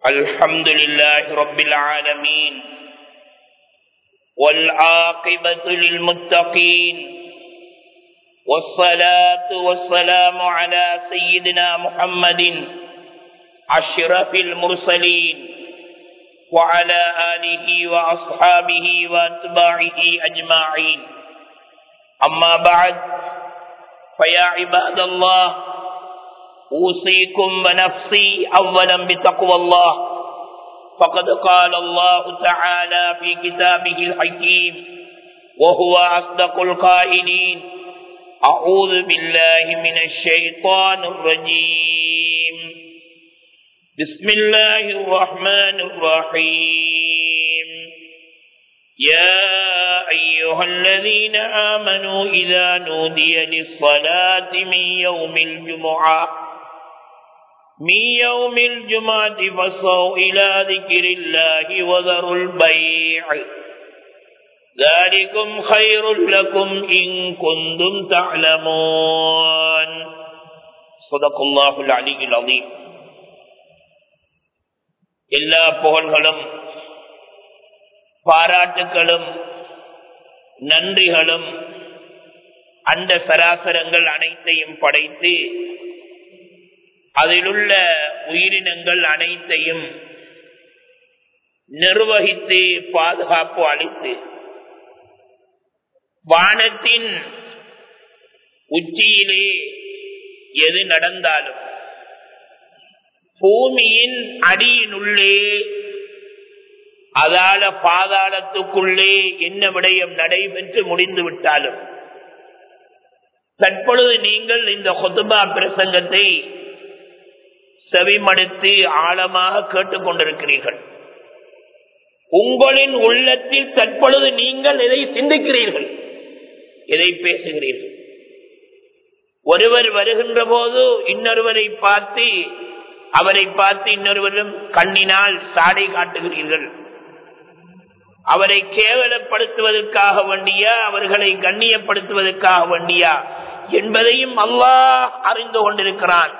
الحمد لله رب العالمين والعاقبة للمتقين والصلاة والسلام على سيدنا محمد أشرف المرسلين وعلى آله وأصحابه وأتباعه أجمعين أما بعد فيا عباد الله أوصيكم ونفسي أولا بتقوى الله فقد قال الله تعالى في كتابه الحكيم وهو أصدق القائلين أعوذ بالله من الشيطان الرجيم بسم الله الرحمن الرحيم يا أيها الذين آمنوا إذا نودي للصلاة من يوم الجمعة من يوم الجمعة فصوا إلى ذكر الله وذروا البيع ذلكم خير لكم إن كنتم تعلمون صدق الله العلي العظيم எல்லா புகழ்களும் பாராட்டுகளும் நன்றிகளும் அந்த சராசரங்கள் அனைத்தையும் படைத்து அதிலுள்ள உயிரினங்கள் அனைத்தையும் நிர்வகித்து பாதுகாப்பு அளித்து வானத்தின் உச்சியிலே எது நடந்தாலும் பூமியின் அடியினுள்ளே அதால பாதாளத்துக்குள்ளே என்ன விடயம் நடைபெற்று முடிந்து விட்டாலும் தற்பொழுது நீங்கள் இந்த கொத்துபா பிரசங்கத்தை செவிமடுத்து ஆழமாக கேட்டுக்கொண்டிருக்கிறீர்கள் உங்களின் உள்ளத்தில் தற்பொழுது நீங்கள் எதை சிந்திக்கிறீர்கள் எதை பேசுகிறீர்கள் ஒருவர் வருகின்ற போது இன்னொருவரை பார்த்து அவரை பார்த்து இன்னொருவரும் கண்ணினால் சாடை காட்டுகிறீர்கள் அவரை கேவலப்படுத்துவதற்காக வேண்டியா அவர்களை கண்ணியப்படுத்துவதற்காக வேண்டியா என்பதையும் அல்லாஹ் அறிந்து கொண்டிருக்கிறான்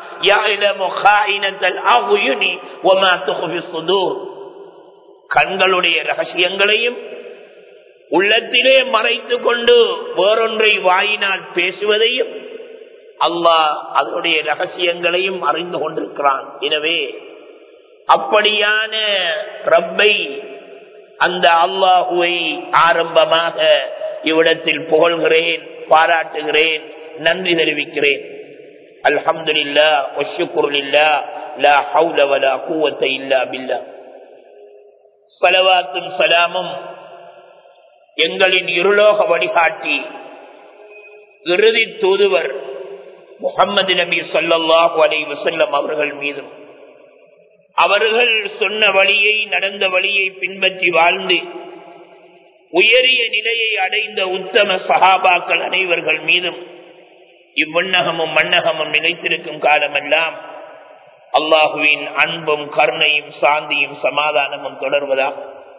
கண்களுடைய ரகசியங்களையும் உள்ளத்திலே மறைத்து கொண்டு வேறொன்றை வாயினால் பேசுவதையும் அல்லாஹ் அதனுடைய ரகசியங்களையும் அறிந்து கொண்டிருக்கிறான் எனவே அப்படியான ரப்பை அந்த அல்லாஹுவை ஆரம்பமாக இவ்விடத்தில் புகழ்கிறேன் பாராட்டுகிறேன் நன்றி தெரிவிக்கிறேன் அல்ஹம்துலில்லா ஒஷுக்குருலில்லா லா ஹவுல வலா கூவத்தை இல்லா பில்லா சலவாத்தும் சலாமும் எங்களின் இருலோக வழிகாட்டி இறுதி தூதுவர் முகமது நபி சொல்லாஹு அலை வசல்லம் அவர்கள் மீதும் அவர்கள் சொன்ன வழியை நடந்த வழியை பின்பற்றி வாழ்ந்து உயரிய நிலையை அடைந்த உத்தம சகாபாக்கள் அனைவர்கள் மீதும் இவ்வண்ணகமும் மன்னகமும் நிலைத்திருக்கும் காலமெல்லாம் அல்லாஹுவின் அன்பும் கருணையும் சாந்தியும் சமாதானமும் தொடர்வதாக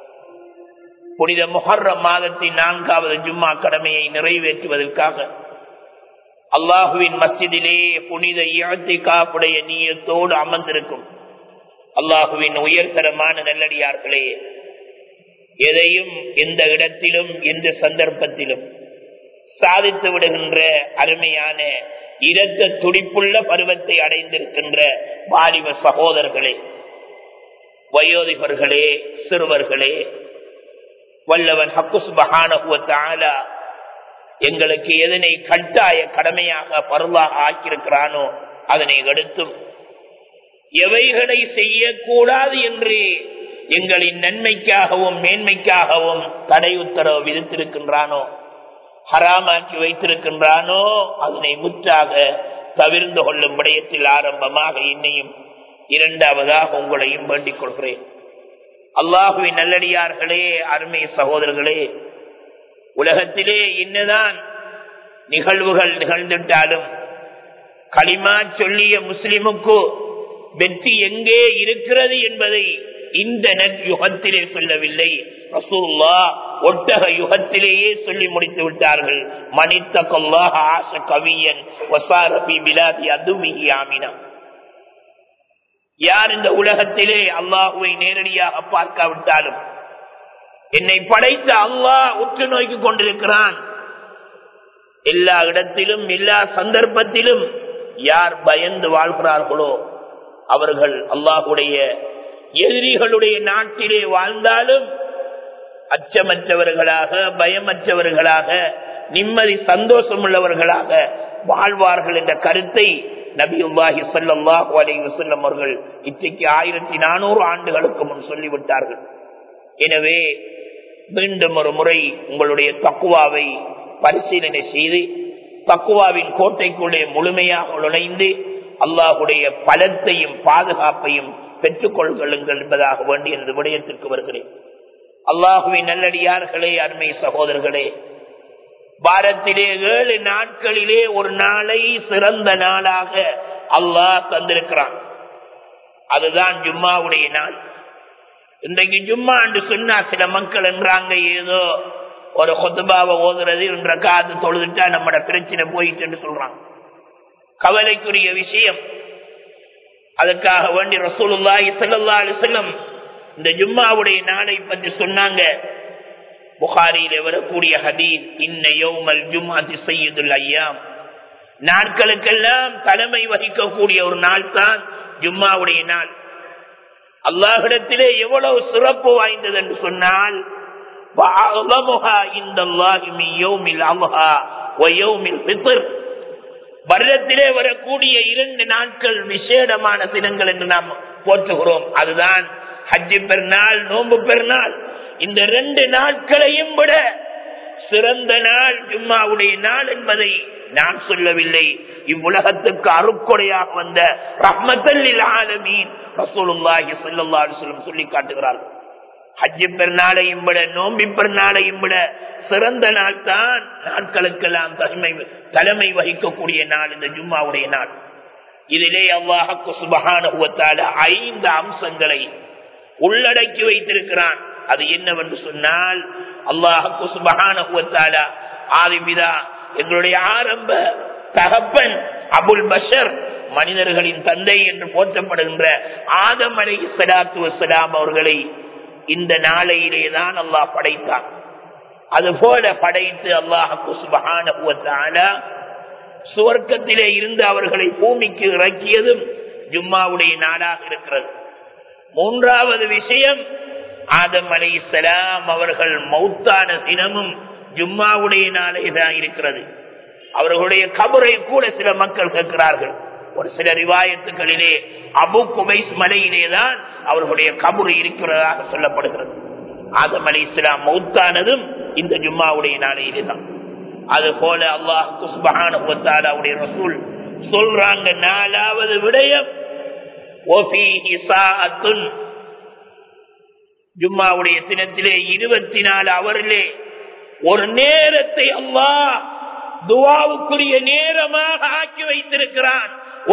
புனித முஹர்ர மாதத்தின் நான்காவது ஜும்மா கடமையை நிறைவேற்றுவதற்காக அல்லாஹுவின் மஸ்ஜிதிலே புனித இழத்திகாப்புடைய நீயத்தோடு அமர்ந்திருக்கும் அல்லாஹுவின் உயர்தரமான நல்லடியார்களே எதையும் எந்த இடத்திலும் எந்த சந்தர்ப்பத்திலும் சாதித்து விடுகின்ற அருமையான இரத்த துடிப்புள்ள பருவத்தை அடைந்திருக்கின்ற வாலிப சகோதரர்களே வயோதிகர்களே சிறுவர்களே வல்லவன் ஹக்குஸ் பகான எங்களுக்கு எதனை கட்டாய கடமையாக பருளாக ஆக்கியிருக்கிறானோ அதனை எடுத்தும் எவைகளை செய்யக்கூடாது என்று எங்களின் நன்மைக்காகவும் மேன்மைக்காகவும் தடை உத்தரவு விதித்திருக்கின்றானோ ஹராமாக்கி வைத்திருக்கின்றானோ அதனை முற்றாக தவிர்ந்து கொள்ளும் விடயத்தில் ஆரம்பமாக என்னையும் இரண்டாவதாக உங்களையும் வேண்டிக் கொள்கிறேன் அல்லாஹுவின் நல்லடியார்களே அருமை சகோதரர்களே உலகத்திலே என்னதான் நிகழ்வுகள் நிகழ்ந்துட்டாலும் களிமா சொல்லிய முஸ்லிமுக்கு வெற்றி எங்கே இருக்கிறது என்பதை இந்த யுகத்திலே சொல்லவில்லை ரசூல்லா ஒட்டக யுகத்திலேயே சொல்லி முடித்து விட்டார்கள் மனித கொல்லாக ஆச கவியன் வசாரபி பிலாதி அதுமிகி ஆமினா யார் இந்த உலகத்திலே அல்லாஹுவை நேரடியாக பார்க்காவிட்டாலும் என்னை படைத்த அல்லாஹ் உற்று நோக்கி கொண்டிருக்கிறான் எல்லா இடத்திலும் எல்லா சந்தர்ப்பத்திலும் யார் பயந்து வாழ்கிறார்களோ அவர்கள் அல்லாஹுடைய எதிரிகளுடைய நாட்டிலே வாழ்ந்தாலும் அச்சமற்றவர்களாக பயமற்றவர்களாக நிம்மதி சந்தோஷம் உள்ளவர்களாக வாழ்வார்கள் என்ற கருத்தை நபியுல்லாஹி சல்லாஹூ அலி வசல்லம் அவர்கள் இன்றைக்கு ஆயிரத்தி நானூறு ஆண்டுகளுக்கு முன் சொல்லிவிட்டார்கள் எனவே மீண்டும் ஒரு முறை உங்களுடைய தக்குவாவை பரிசீலனை செய்து தக்குவாவின் கோட்டைக்குள்ளே முழுமையாக நுழைந்து அல்லாஹுடைய பலத்தையும் பாதுகாப்பையும் பெற்றுக் கொள்ளுங்கள் என்பதாக வேண்டி எனது விடயத்திற்கு வருகிறேன் அல்லாஹுவின் நல்லடியார்களே அருமை சகோதரர்களே வாரத்திலே ஏழு நாட்களிலே ஒரு நாளை சிறந்த நாளாக அல்லாஹ் தந்திருக்கிறான் அதுதான் ஜும்மாவுடைய நாள் இன்றைக்கு ஜும்மா என்று சொன்னா சில மக்கள் என்றாங்க ஏதோ ஒரு கொத்துபாவை ஓதுறது என்ற காது தொழுதுட்டா நம்மட பிரச்சனை போயிட்டு சொல்றாங்க கவலைக்குரிய விஷயம் அதுக்காக வேண்டி ரசூலுல்லாஹி ஸல்லல்லாஹு அலைஹி வஸல்லம் இந்த ஜும்மாவுடைய நாளை பற்றி சொன்னாங்க புகாரியில வரக்கூடிய ஹதீஸ் இன்ன யௌமல் ஜும்ஆத்தி சய்யிதுல் ஐயாம் நாட்களுக்கெல்லாம் தலைமை வகிக்கக்கூடிய ஒரு நாள் தான் ஜும்மாவுடைய நாள் அல்லாஹிடத்திலே எவ்வளவு சிறப்பு வாய்ந்தது என்று சொன்னால் வருடத்திலே வரக்கூடிய இரண்டு நாட்கள் விசேடமான தினங்கள் என்று நாம் போற்றுகிறோம் அதுதான் ஹஜ்ஜி பெருநாள் நோன்பு பெருநாள் இந்த ரெண்டு நாட்களையும் விட சிறந்த நாள் ஜும்மாவுடைய நாள் என்பதை நான் சொல்லவில்லை இவ்வுலகத்துக்கு அருக்கொடையாக வந்த ரஹ்மத்தல்லில் ஆலமீன் ரசூலுல்லாஹி ஸல்லல்லாஹு அலைஹி வஸல்லம் சொல்லி காட்டுகிறார்கள் ஹஜ்ஜி பெருநாளையும் விட நோம்பி பெருநாளையும் விட சிறந்த நாள் தான் நாட்களுக்கெல்லாம் தலைமை தலைமை வகிக்கக்கூடிய நாள் இந்த ஜும்மாவுடைய நாள் இதிலே அல்லாஹக்கு சுபகான ஐந்து அம்சங்களை உள்ளடக்கி வைத்திருக்கிறான் அது என்னவென்று சொன்னால் அல்லாஹக்கு சுபகான ஆதிபிதா எங்களுடைய ஆரம்ப தகப்பன் அபுல் பஷர் மனிதர்களின் தந்தை என்று போற்றப்படுகின்ற ஆதம் அலை சலாத்து வசலாம் அவர்களை இந்த நாளையிலே தான் அல்லாஹ் படைத்தான் அதுபோல படைத்து அல்லாஹு சுபகான சுவர்க்கத்திலே இருந்து அவர்களை பூமிக்கு இறக்கியதும் ஜும்மாவுடைய நாடாக இருக்கிறது மூன்றாவது விஷயம் ஆதம் அலை சலாம் அவர்கள் மௌத்தான தினமும் ஜும்மாவுடைய நாளே தான் இருக்கிறது அவர்களுடைய கபரை கூட சில மக்கள் கேட்கிறார்கள் ஒரு சில ரிவாயத்துகளிலே அபு குபைஸ் மலையிலே தான் அவர்களுடைய கபரு இருக்கிறதாக சொல்லப்படுகிறது ஆதம் அலி இஸ்லாம் மௌத்தானதும் இந்த ஜும்மாவுடைய நாளையிலே தான் அது போல அல்லாஹ் குஸ்பஹானுடைய ரசூல் சொல்றாங்க நாலாவது விடயம் ஜும்மாவுடைய தினத்திலே இருபத்தி நாலு அவரிலே ஒரு நேரத்தை அல்லாஹ் துவாவுக்குரிய நேரமாக ஆக்கி வைத்திருக்கிறான்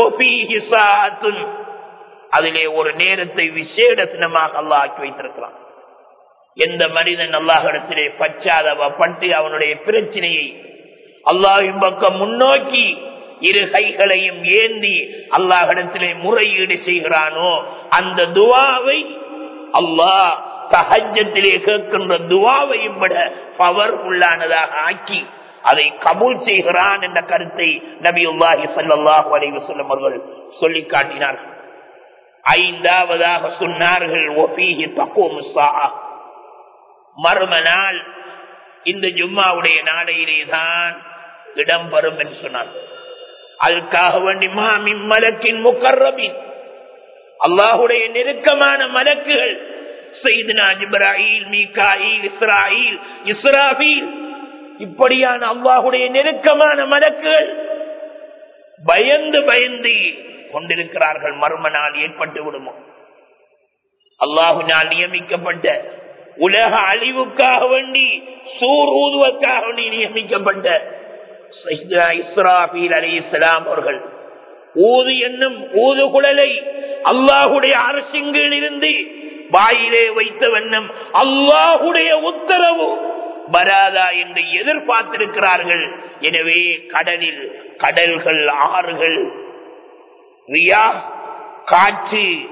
அதிலே ஒரு நேரத்தை விசேட சினமாக அல்லாஹ் ஆக்கி வைத்திருக்கிறான் எந்த மனிதன் அல்லாஹிடத்திலே பச்சாதவப்பட்டு அவனுடைய பிரச்சனையை அல்லாஹின் பக்கம் முன்னோக்கி இரு கைகளையும் ஏந்தி அல்லாஹிடத்திலே முறையீடு செய்கிறானோ அந்த துவாவை அல்லாஹ் தஹஜத்திலே கேட்கின்ற துவாவையும் விட பவர் உள்ளானதாக ஆக்கி அதை கபூல் செய்கிறான் என்ற கருத்தை நபி உல்லாஹி சல்லாஹூ அலைவசல்லம் அவர்கள் சொல்லி காட்டினார்கள் ஐந்தாவதாக சொன்னார்கள் ஒபீஹி தக்குவமுசா மர்ம நாள் இந்த ஜும்மாவுடைய நாளையிலே தான் இடம்பெறும் என்று சொன்னார் அதுக்காக வேண்டி மாமின் மலக்கின் முக்கர்ரபின் அல்லாஹுடைய நெருக்கமான மலக்குகள் செய்தினா ஜிப்ராஹில் மீகாயில் இஸ்ராயில் இஸ்ராஃபீல் இப்படியான அல்லாஹுடைய நெருக்கமான மலக்குகள் பயந்து பயந்து கொண்டிருக்கிறார்கள் மர்ம நாள் ஏற்பட்டு விடுமோ அல்லாஹுனால் நியமிக்கப்பட்ட உலக அழிவுக்காக வேண்டி சூர் ஊதுவதற்காக வேண்டி நியமிக்கப்பட்ட இஸ்ராபீல் அலி இஸ்லாம் அவர்கள் ஊது என்னும் ஊது குழலை அல்லாஹுடைய அரசிங்கில் இருந்து வாயிலே வைத்த வண்ணம் அல்லாஹுடைய உத்தரவு வராதா என்று எதிர்பார்த்திருக்கிறார்கள் எனவே கடலில் கடல்கள் ஆறுகள் ரியா காற்று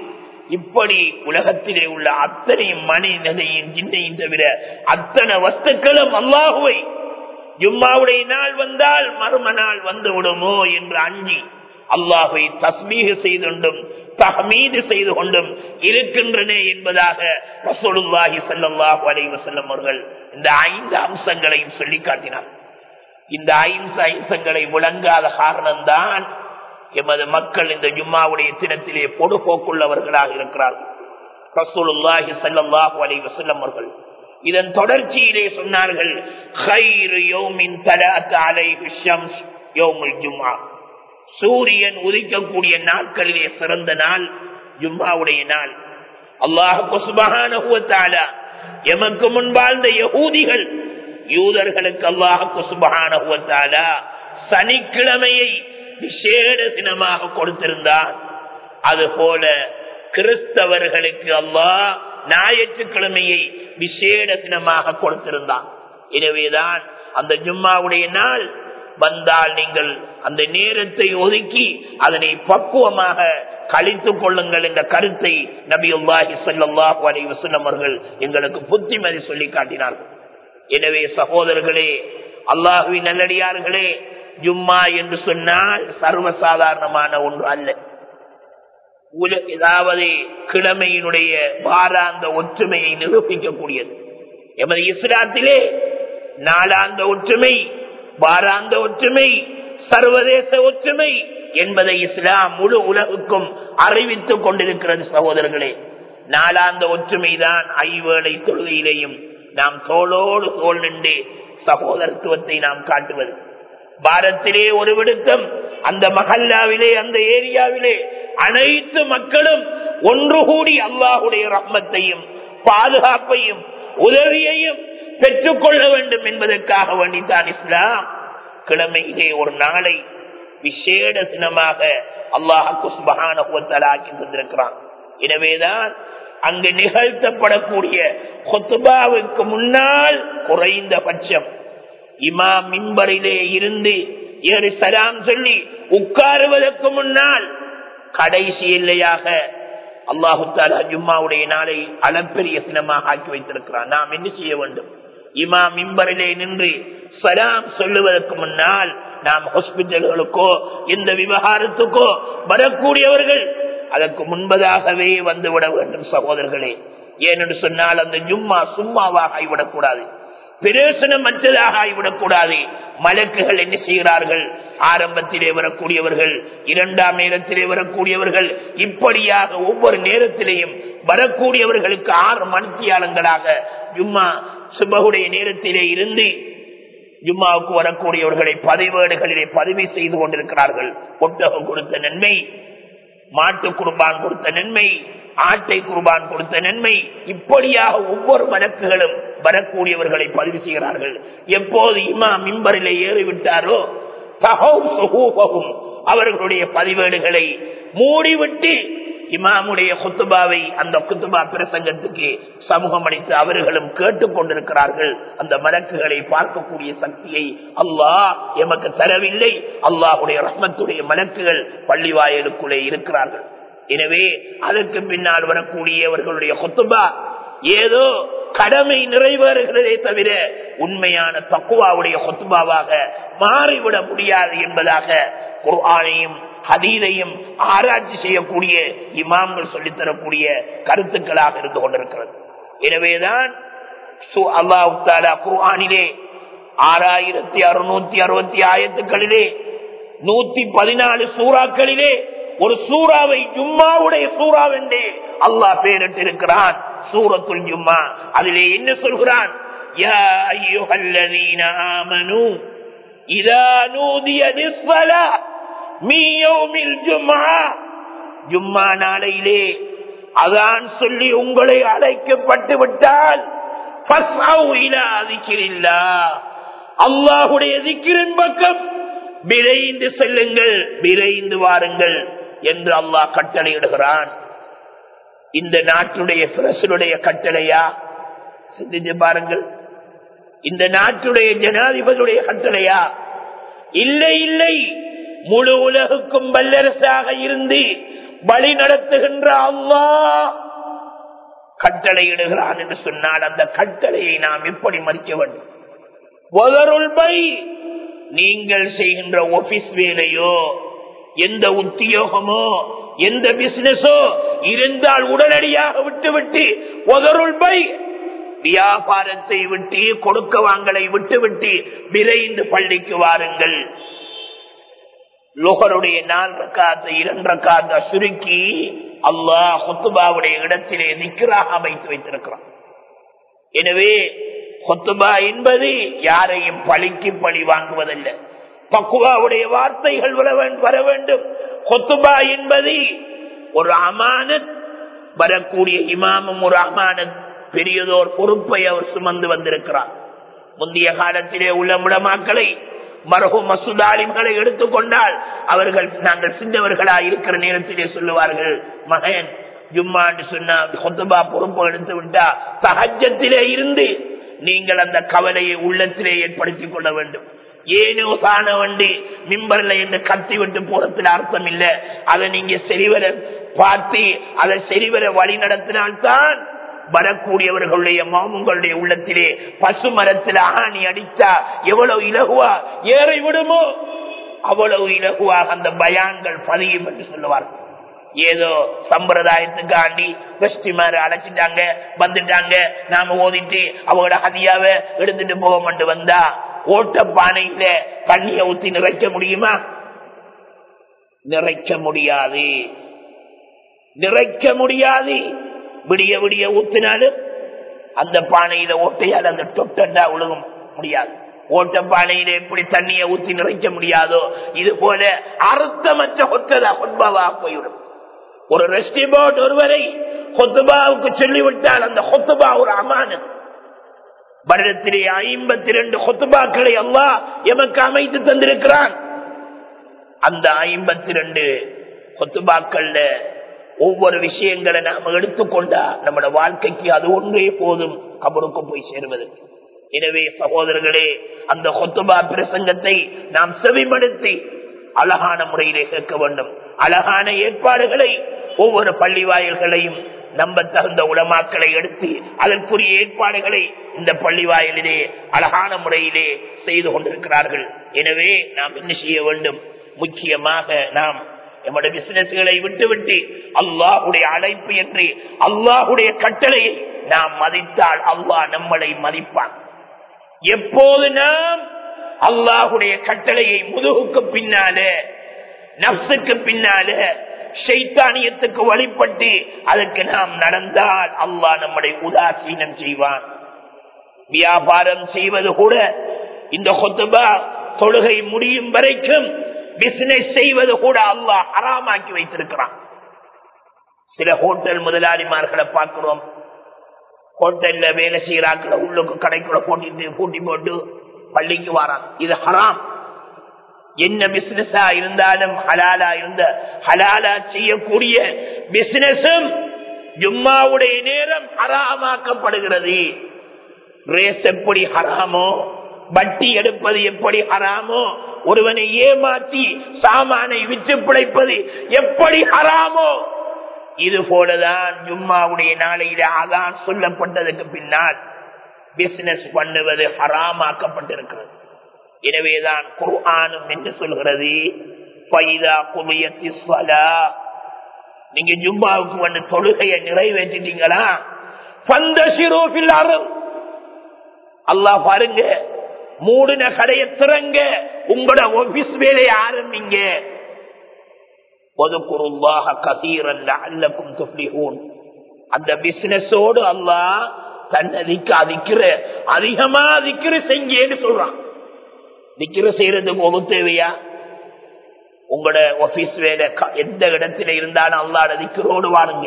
இப்படி உலகத்திலே உள்ள அத்தனை மனிதனையும் ஜின்னையும் தவிர அத்தனை வஸ்துக்களும் அல்லாஹுவை ஜும்மாவுடைய நாள் வந்தால் மர்ம நாள் வந்து விடுமோ என்று அஞ்சி அல்லாஹை தஸ்மீக செய்து கொண்டும் தஹமீது செய்து கொண்டும் இருக்கின்றன என்பதாக ரசோலுல்லாஹி சல்லாஹு அலைஹி வஸல்லம் அவர்கள் இந்த ஐந்து அம்சங்களையும் சொல்லி காட்டினார் இந்த ஐந்து அம்சங்களை முழங்காத காரணம்தான் எமது மக்கள் இந்த ஜும்மாவுடைய தினத்திலே பொடுபோக்குள்ளவர்களாக இருக்கிறார்கள் ரசூலுல்லாஹி ஸல்லல்லாஹு அலைஹி வஸல்லம் அவர்கள் இதன் தொடர்ச்சியிலே சொன்னார்கள் "ஹைரு யௌமின் தலஅத் அலைஹி ஷம்ஸ் யௌமுல் ஜும்ஆ." சூரியன் உதிக்கக்கூடிய நாட்களிலே சிறந்த நாள் ஜும்மாவுடைய நாள் அல்லாஹு சுபஹானஹு வ தஆலா எமக்கு முன்பாழ்ந்த யகூதிகள் யூதர்களுக்கு அல்லாஹு சுபஹானஹு வ தஆலா சனிக்கிழமையை விசேட தினமாக கொடுத்திருந்தான் அதுபோல கிறிஸ்தவர்களுக்கு அல்லாஹ் ஞாயிற்றுக்கிழமையை விசேட தினமாக கொடுத்திருந்தான் எனவேதான் அந்த ஜும்மாவுடைய நாள் வந்தால் நீங்கள் அந்த நேரத்தை ஒதுக்கி அதனை பக்குவமாக கழித்துக் கொள்ளுங்கள் என்ற கருத்தை நபியுல்லாஹி ஸல்லல்லாஹு அலைஹி வஸல்லம் அவர்கள் எங்களுக்கு புத்திமதி சொல்லி காட்டினார்கள் எனவே சகோதரர்களே அல்லாஹுவின் நல்லடியார்களே ஜும்மா என்று சொன்னால் சர்வசாதாரணமான ஒன்று அல்ல உல- அதாவது கிழமையினுடைய வாராந்த ஒற்றுமையை நிரூபிக்கக்கூடியது எமது இஸ்லாத்திலே நாளாந்த ஒற்றுமை வாராந்த ஒற்றுமை சர்வதேச ஒற்றுமை என்பதை இஸ்லாம் முழு உலகுக்கும் அறிவித்துக் கொண்டிருக்கிறது சகோதரர்களே நாளாந்த ஒற்றுமைதான் ஐவேளை தொழுகையிலேயும் நாம் தோளோடு தோல் நின்று சகோதரத்துவத்தை நாம் காட்டுவது பாரத்திலே ஒரு விடுத்தம் அந்த மஹல்லாவிலே அந்த ஏரியாவிலே அனைத்து மக்களும் ஒன்று கூடி அல்லாஹுடைய ரஹ்மத்தையும் பாதுகாப்பையும் உதவியையும் பெற்றுக்கொள்ள வேண்டும் என்பதற்காக வேண்டித்தான் இஸ்லாம் கிழமையிலே ஒரு நாளை விசேட தினமாக அல்லாஹு சுபகானி தந்திருக்கிறான் எனவேதான் அங்கு நிகழ்த்தப்படக்கூடிய கொத்துபாவுக்கு முன்னால் குறைந்த பட்சம் இமா மிம்பரிலே இருந்து ஏறு சலாம் சொல்லி உட்காருவதற்கு முன்னால் கடைசி எல்லையாக அல்லாஹு தாலா ஜும்மாவுடைய நாளை அளப்பெரிய சினமாக ஆக்கி வைத்திருக்கிறான் நாம் என்ன செய்ய வேண்டும் இமா மிம்பரிலே நின்று சலாம் சொல்லுவதற்கு முன்னால் நாம் ஹாஸ்பிட்டல்களுக்கோ இந்த விவகாரத்துக்கோ வரக்கூடியவர்கள் அதற்கு முன்பதாகவே வந்துவிட வேண்டும் சகோதரர்களே ஏனென்று சொன்னால் அந்த ஜும்மா சும்மாவாக ஆகிவிடக்கூடாது பிரயோசனம் மற்றதாக ஆகிவிடக்கூடாது மலக்குகள் என்ன செய்கிறார்கள் ஆரம்பத்திலே வரக்கூடியவர்கள் இரண்டாம் நேரத்திலே வரக்கூடியவர்கள் இப்படியாக ஒவ்வொரு நேரத்திலேயும் வரக்கூடியவர்களுக்கு ஆறு மணித்தியாலங்களாக ஜும்மா சுபகுடைய நேரத்திலே இருந்து ஜும்மாவுக்கு வரக்கூடியவர்களை பதிவேடுகளிலே பதிவு செய்து கொண்டிருக்கிறார்கள் ஒட்டகம் கொடுத்த நன்மை மாட்டு குர்பான் கொடுத்த நன்மை ஆட்டை குர்பான் கொடுத்த நன்மை இப்படியாக ஒவ்வொரு வழக்குகளும் வரக்கூடியவர்களை பதிவு செய்கிறார்கள் எப்போது இமா மிம்பரிலே ஏறிவிட்டாரோ தகவும் சுகூபகும் அவர்களுடைய பதிவேடுகளை மூடிவிட்டு இமாமுடைய குத்துபாவை அந்த குத்துபா பிரசங்கத்துக்கு சமூகம் அளித்து அவர்களும் கேட்டுக் கொண்டிருக்கிறார்கள் அந்த மலக்குகளை பார்க்கக்கூடிய சக்தியை அல்லாஹ் எமக்கு தரவில்லை அல்லாஹுடைய ரஹ்மத்துடைய மலக்குகள் பள்ளி வாயிலுக்குள்ளே இருக்கிறார்கள் எனவே அதற்கு பின்னால் வரக்கூடியவர்களுடைய கொத்துபா ஏதோ கடமை நிறைவேறுகிறதே தவிர உண்மையான தக்குவாவுடைய கொத்துபாவாக மாறிவிட முடியாது என்பதாக குர்ஆனையும் ஹதீதையும் ஆராய்ச்சி செய்யக்கூடிய இமாம்கள் சொல்லித்தரக்கூடிய கருத்துக்களாக இருந்து கொண்டிருக்கிறது எனவேதான் சு- அல்லாஹ் தாலா குர்ஆனிலே ஆறாயிரத்தி அறுநூத்தி அறுபத்தி ஆயிரத்துக்களிலே நூத்தி பதினாலு சூறாக்களிலே ஒரு சூறாவை ஜும்மாவுடைய சூறாவென்றே அல்லாஹ் பேரிட்டிருக்கிறான் சூரத்துல் ஜும்மா அதிலே என்ன சொல்கிறான் யா அய்யுஹல்லதீன ஆமனூ இதா நூதிய லிஸ்ஸலா மீ யௌமில் ஜும்ஆ ஜும்மா நாளையிலே அதான் சொல்லி உங்களை அழைக்கப்பட்டு விட்டால் ஃபஸ்அவு இலா திக்ரில்லாஹ். அல்லாஹுடைய திக்கிரின் பக்கம் விரைந்து செல்லுங்கள் விரைந்து வாருங்கள் என்று அல்லாஹ் கட்டளையிடுகிறான் இந்த நாட்டுடைய பிரசனுடைய கட்டளையா சிந்திச்சு பாருங்கள் இந்த நாட்டுடைய ஜனாதிபதியுடைய கட்டளையா இல்லை இல்லை முழு உலகுக்கும் வல்லரசாக இருந்து வழி நடத்துகின்ற அல்லாஹ் கட்டளையிடுகிறான் என்று சொன்னால் அந்த கட்டளையை நாம் எப்படி மறிக்க வேண்டும் ஒதருள் பை நீங்கள் செய்கின்ற ஆபீஸ் வேலையோ எந்த உத்தியோகமோ எந்த பிசினஸோ இருந்தால் உடனடியாக விட்டுவிட்டு ஒதருள் பை வியாபாரத்தை விட்டு கொடுக்க வாங்கலை விட்டுவிட்டு விரைந்து பள்ளிக்கு வாருங்கள் லோகருடைய நாள் ரக்காத்தை இரண்டு ரக்காத்த சுருக்கி அல்லாஹ் ஹொத்துபாவுடைய இடத்திலே நிக்கராக அமைத்து வைத்திருக்கிறான் எனவே ஹொத்துபா என்பது யாரையும் பழிக்கு பழி வாங்குவதல்ல பக்குவாவுடைய வார்த்தைகள் வர வேண்டும் ஹொத்துபா என்பது ஒரு அமானத் வரக்கூடிய இமாமும் ஒரு அமானத் பெரியதோர் பொறுப்பை அவர் சுமந்து வந்திருக்கிறார் முந்தைய காலத்திலே உள்ள முடமாக்களை மரகு மசுதாலிம்களை எடுத்துக்கொண்டால் அவர்கள் நாங்கள் சின்னவர்களா இருக்கிற நேரத்திலே சொல்லுவார்கள் மகன் ஜும்மான்னு சொன்னா சொத்துபா பொறுப்பு எடுத்து விட்டா சகஜத்திலே இருந்து நீங்கள் அந்த கவலையை உள்ளத்திலே ஏற்படுத்திக் கொள்ள வேண்டும் ஏனோ சாண வண்டி மிம்பர்ல என்று கத்தி விட்டு போறதுல அர்த்தம் இல்ல அதை நீங்க சரிவர பார்த்து அதை சரிவர வழி நடத்தினால்தான் வரக்கூடியவர்களுடைய மாமுங்களுடைய உள்ளத்திலே பசு மரத்தில் ஆணி அடித்தா எவ்வளவு இலகுவா ஏறி விடுமோ அவ்வளவு இலகுவாக அந்த பயான்கள் பதியும் என்று சொல்லுவார்கள் ஏதோ சம்பிரதாயத்துக்காண்டி வெஸ்டிமார் அழைச்சிட்டாங்க வந்துட்டாங்க நாம ஓதிட்டு அவங்களோட ஹதியாவ எடுத்துட்டு போக மாட்டு வந்தா ஓட்ட பானையில தண்ணிய ஊத்தி நிறைக்க முடியுமா நிறைக்க முடியாது நிறைக்க முடியாது விடிய விடிய ஊத்தினாலும் அந்த பானையில ஓட்டையால் அந்த தொட்டண்டா உழுகும் முடியாது ஓட்ட பானையில எப்படி தண்ணியை ஊத்தி நிறைக்க முடியாதோ இது போல அர்த்தமற்ற ஒற்றதா ஒன்பவா போய்விடும் ஒரு ரெஸ்டிபோர்ட் ஒருவரை கொத்துபாவுக்கு சொல்லிவிட்டால் அந்த கொத்துபா ஒரு அமானத் வருடத்திலே ஐம்பத்தி ரெண்டு கொத்துபாக்களை அல்லா எமக்கு அமைத்து தந்திருக்கிறான் அந்த ஐம்பத்தி ரெண்டு கொத்துபாக்கள்ல ஒவ்வொரு விஷயங்களை நாம எடுத்துக்கொண்டா நம்மளோட வாழ்க்கைக்கு அது ஒன்றே போதும் கபருக்கு போய் சேருவதற்கு எனவே சகோதரர்களே அந்த கொத்துபா பிரசங்கத்தை நாம் செவிமடுத்தி அழகான முறையிலே சேர்க்க வேண்டும் அழகான ஏற்பாடுகளை ஒவ்வொரு பள்ளி வாயில்களையும் நம்ப தகுந்த உலமாக்களை எடுத்து அதற்குரிய ஏற்பாடுகளை இந்த பள்ளி வாயிலே அழகான முறையிலே செய்து கொண்டிருக்கிறார்கள் எனவே நாம் என்ன செய்ய வேண்டும் முக்கியமாக நாம் நம்முடைய பிசினஸ்களை விட்டுவிட்டு அல்லாஹுடைய அழைப்பு என்று அல்லாஹுடைய கட்டளையை நாம் மதித்தால் அல்லாஹ் நம்மளை மதிப்பான் எப்போது நாம் அல்லாஹுடைய கட்டளையை முதுகுக்கு பின்னாலே நப்சுக்கு பின்னாலே ஷைத்தானியத்துக்கு வழிபட்டு அதற்கு நாம் நடந்தால் அல்லாஹ் நம்மளை உதாசீனம் செய்வான் வியாபாரம் செய்வது கூட இந்த கொத்துபா தொழுகை முடியும் வரைக்கும் பிசினஸ் செய்வது கூட அல்லாஹ் அறாமாக்கி வைத்திருக்கிறான் சில ஹோட்டல் முதலாளிமார்களை பார்க்கிறோம் ஹோட்டல்ல வேலை செய்யறாக்களை உள்ளுக்கு கடைக்குள்ள போட்டிட்டு பூட்டி போட்டு பள்ளிக்கு வாரான் இது ஹராம் என்ன பிசினஸா இருந்தாலும் ஹலாலா இருந்த ஹலாலா செய்யக்கூடிய பிசினஸும் ஜும்மாவுடைய நேரம் ஹராமாக்கப்படுகிறது ரேஸ் எப்படி ஹராமோ வட்டி எடுப்பது எப்படி ஹராமோ ஒருவனை ஏமாற்றி சாமானை விற்று பிழைப்பது எப்படி ஹராமோ இது போலதான் ஜும்மாவுடைய நாளையில அதான் சொல்லப்பட்டதுக்கு பின்னால் பிசினஸ் பண்ணுவது ஹராமாக்கப்பட்டிருக்கிறது எனவேதான் குர்ஆனும் என்று சொல்கிறது நீங்க ஜும்மாவுக்கு வந்து தொழுகையை நிறைவேற்றிட்டீங்களா அல்லாஹ் பாருங்க மூடின கடையை திறங்க உங்களோட ஆபீஸ் வேலையை ஆரம்பிங்க அந்த பிசினஸோடு அல்லாஹ் தன்னதிக்கு அதிக்கிற அதிகமா அதிக்கிற செஞ்சேன்னு சொல்றான் திக்கிற செய்யறதுக்கு ஒரு தேவையா உங்களோட ஆபீஸ் வேலை எந்த இடத்துல இருந்தாலும் அல்லாட திக்கிறோடு வாருங்க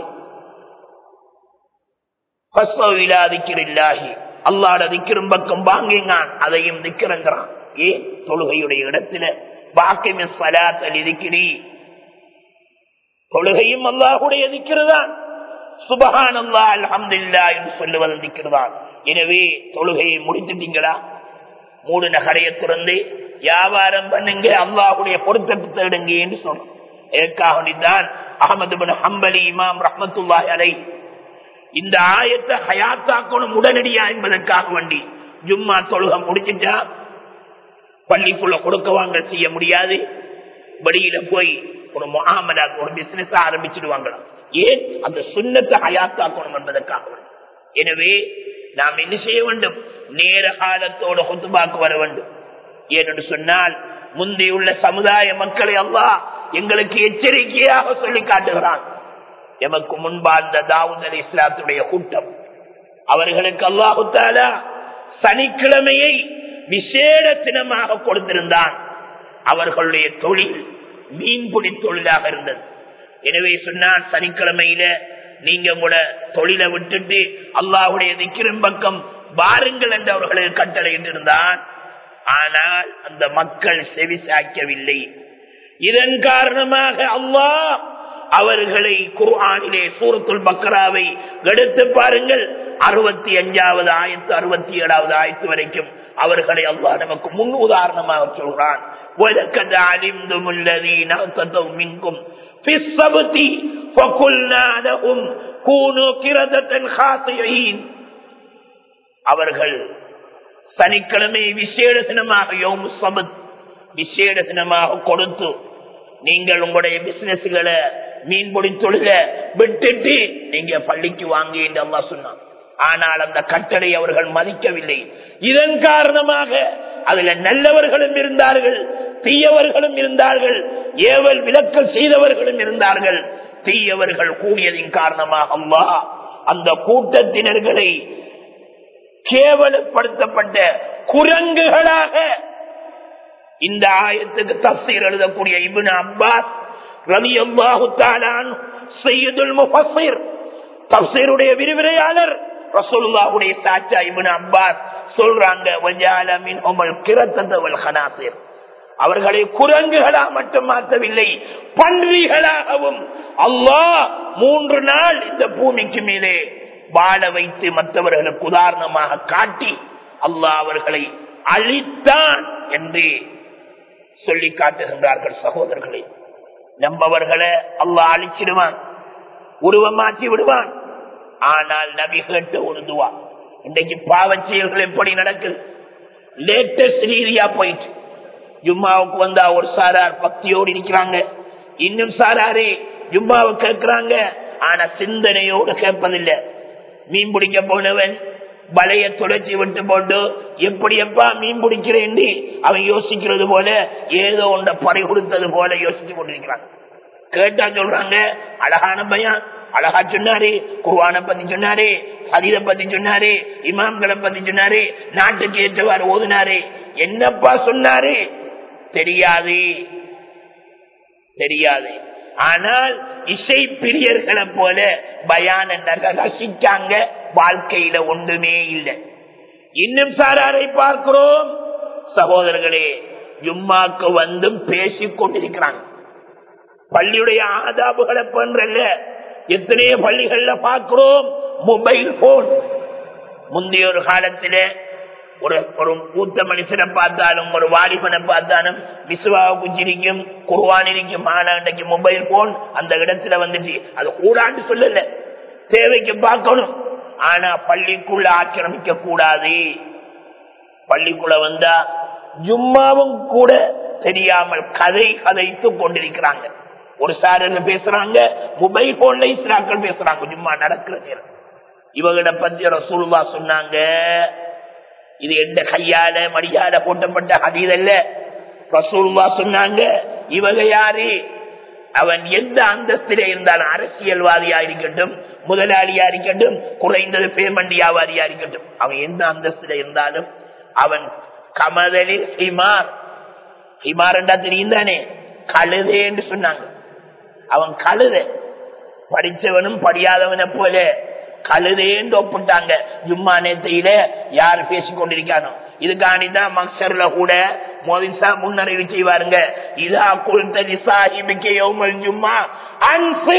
திக்கிறில்லாகி அல்லாட திக்கிரும் பக்கம் வாங்கினான் அதையும் திக்கிறங்கிறான் ஏன் தொழுகையுடைய இடத்துல பாக்கிய சலாத்தல் இருக்கிறீ தொழுகையும் அல்லாஹுடைய திக்கிறதான் சுபகான் அல்லா அலமதுல்லா என்று சொல்லுவது திக்கிறதான் எனவே தொழுகையை முடித்துட்டீங்களா மூடு நகரைய திறந்து வியாபாரம் பண்ணுங்க அல்லாஹுடைய பொருத்தத்தை தேடுங்க என்று சொல்றோம் இதற்காகத்தான் அகமது பின் ஹம்பலி இமாம் ரஹமத்துல்லாஹி அலை இந்த ஆயத்தை ஹயாத்தாக்கணும் உடனடியா என்பதற்காக வேண்டி ஜும்மா தொழுகை முடிச்சுட்டா பள்ளிக்குள்ள கொடுக்க வாங்க செய்ய முடியாது வெளியில போய் ஒரு முகாமலா ஒரு பிசினஸ் ஆரம்பிச்சிடுவாங்களா ஏன் அந்த சுண்ணத்தை ஹயாத்தாக்கணும் என்பதற்காக வேண்டி. எனவே நாம் என்ன செய்ய வேண்டும் நேர காலத்தோட குத்துபாக்கு வர வேண்டும் ஏனென்று சொன்னால் முந்தையுள்ள சமுதாய மக்களை அல்லாஹ் எங்களுக்கு எச்சரிக்கையாக சொல்லி காட்டுகிறான் எமக்கு முன்பார்ந்த தாவூத் அலி இஸ்லாத்துடைய கூட்டம் அவர்களுக்கு அல்லாஹு தாலா சனிக்கிழமையை விசேட தினமாக கொடுத்திருந்தான் அவர்களுடைய தொழில் மீன்பிடி தொழிலாக இருந்தது எனவே சொன்னான் சனிக்கிழமையில நீங்க கூட தொழிலை விட்டுட்டு அல்லாஹுடைய திக்கிரும் பக்கம் வாருங்கள் என்று அவர்களுக்கு கட்டளையிட்டிருந்தான் ஆனால் அந்த மக்கள் செவி சாய்க்கவில்லை இதன் காரணமாக அல்லாஹ் அவர்களை குர்ஆனிலே சூரத்துல் பக்ராவை எடுத்து பாருங்கள் அறுபத்தி அஞ்சாவது ஆயத்து அறுபத்தி ஏழாவது ஆயத்து வரைக்கும் அவர்களை அல்லாஹ் நமக்கு முன் உதாரணமாக சொல்றான் وَلَقَدْ عَلِمْتُمُ الَّذِينَ اعْتَدَوْا مِنكُمْ فِي السَّبْتِ فَقُلْنَا لَهُمْ كُونُوا قِرَدَةً خَاسِئِينَ அவர்கள் சனிக்கிழமை விசேட தினமாக யோமு சபத் விசேட தினமாக கொடுத்து நீங்கள் உங்களுடைய பிசினஸ்களை மீன்பிடி தொழில விட்டுட்டு நீங்க பள்ளிக்கு வாங்க என்று அல்லா சொன்னான் ஆனால் அந்த கட்டளை அவர்கள் மதிக்கவில்லை இதன் காரணமாக அதுல நல்லவர்களும் இருந்தார்கள் தீயவர்களும் இருந்தார்கள் ஏவல் விலக்கல் செய்தவர்களும் இருந்தார்கள் தீயவர்கள் கூடியதின் காரணமாக அம்மா அந்த கூட்டத்தினர்களை கேவலப்படுத்தப்பட்ட குரங்குகளாக இந்த ஆயத்துக்கு தப்சீர் எழுதக்கூடிய இபின் அப்பாஸ் ரவி அல்லாஹு சையதுல் முஃபஸிர் தப்சீருடைய விரிவுரையாளர் ரசூலுல்லாஹுடைய சாச்சா இபின் அப்பாஸ் சொல்றாங்க வஜால மின் உமல் கிரத்தவல் ஹனாசிர் அவர்களை குரங்குகளா மட்டும் மாற்றவில்லை பன்றிகளாகவும் அல்லாஹ் மூன்று நாள் இந்த பூமிக்கு மேலே வாழ வைத்து மற்றவர்களுக்கு உதாரணமாக காட்டி அல்லாஹ் அவர்களை அழித்தான் என்று சொல்லி காட்டுகின்றார்கள் சகோதரர்களே நம்பவர்களை அல்லாஹ் அழிச்சிடுவான் உருவமாற்றி விடுவான் ஆனால் நபி கேட்ட ஒரு துவா இன்றைக்கு பாவச் செயல்கள் எப்படி நடக்குது லேட்டஸ்ட் ரீதியா போயிட்டு ஜும்மாவுக்கு வந்தா ஒரு சாரார் பக்தியோடு இருக்கிறாங்க இன்னும் சாராரே ஜும்மாவை கேட்கிறாங்க ஆனா சிந்தனையோடு கேட்பதில்லை மீன் பிடிக்க போனவன் வலைய துளைச்சி விட்டு போட்டு எப்படி எப்பா மீன் பிடிக்கிறேன் அவன் யோசிக்கிறது போல ஏதோ ஒன்றை பறி கொடுத்தது போல யோசிச்சு கொண்டிருக்கிறான் கேட்டா சொல்றாங்க அழகான பையன் அழகா சொன்னாரு குருவான பத்தி சொன்னாரு ஹரித பத்தி சொன்னாரு இமாம்களை பத்தி சொன்னாரு நாட்டுக்கு ஏற்றவாறு ஓதுனாரு என்னப்பா சொன்னாரு தெரியாது தெரியாது ஆனால் இசை பிரியர்களை போல பயான ரசிக்காங்க வாழ்க்கையில ஒன்றுமே இல்லை இன்னும் சாராரை பார்க்கிறோம் சகோதரர்களே ஜும்மாக்கு வந்தும் பேசிக் கொண்டிருக்கிறாங்க பள்ளியுடைய ஆதாபுகளை பண்றல்ல எத்தனையோ பள்ளிகள்ல பார்க்கிறோம் மொபைல் போன் முந்தைய ஒரு காலத்தில ஒரு ஒரு மூத்த மனுஷனை பார்த்தாலும் ஒரு வாலிபனை பார்த்தாலும் விசுவாவை குச்சிரிக்கும் குருவான் இருக்கும் ஆனா இன்றைக்கு மொபைல் போன் அந்த இடத்துல வந்துச்சு அது கூடாண்டு சொல்லல தேவைக்கு பார்க்கணும் ஆனா பள்ளிக்குள்ள ஆக்கிரமிக்க கூடாது பள்ளிக்குள்ள வந்தா ஜும்மாவும் கூட தெரியாமல் கதை கதைத்து கொண்டிருக்கிறாங்க ஒரு சார் என்ன பேசுறாங்க மொபைல் போன்ல இஸ்லாக்கள் பேசுறாங்க ஜும்மா நடக்கிற நேரம் இவகிட்ட பத்தி ரசூலுல்லா சொன்னாங்க இது எந்த கையால மடியால போட்டப்பட்ட அதீதல்ல ரசூலுல்லா சொன்னாங்க இவங்க யாரு அவன் எந்த அந்தஸ்திலே இருந்தாலும் அரசியல்வாதியா இருக்கட்டும் முதலாளியா இருக்கட்டும் குறைந்தது பேமெண்ட் வியாபாரியா இருக்கட்டும் அவன் எந்த அந்தஸ்தில இருந்தாலும் அவன் கமதலில் ஹிமார் ஹிமார் என்றா தெரியும் தானே கழுதே என்று சொன்னாங்க அவன் கழுத படிச்சவனும் படியாதவனை போல கழுதேன்னு ஒப்பிட்டாங்க ஜும்மா நேத்தையில யார் பேசிக் கொண்டிருக்கானோ இதுக்காண்டிதான் மக்சர்ல கூட மோதிசா முன்னறிவு செய்வாருங்க இதா குழுத்த நிசாஹிபிக்க யோமல் ஜும்மா அன்சு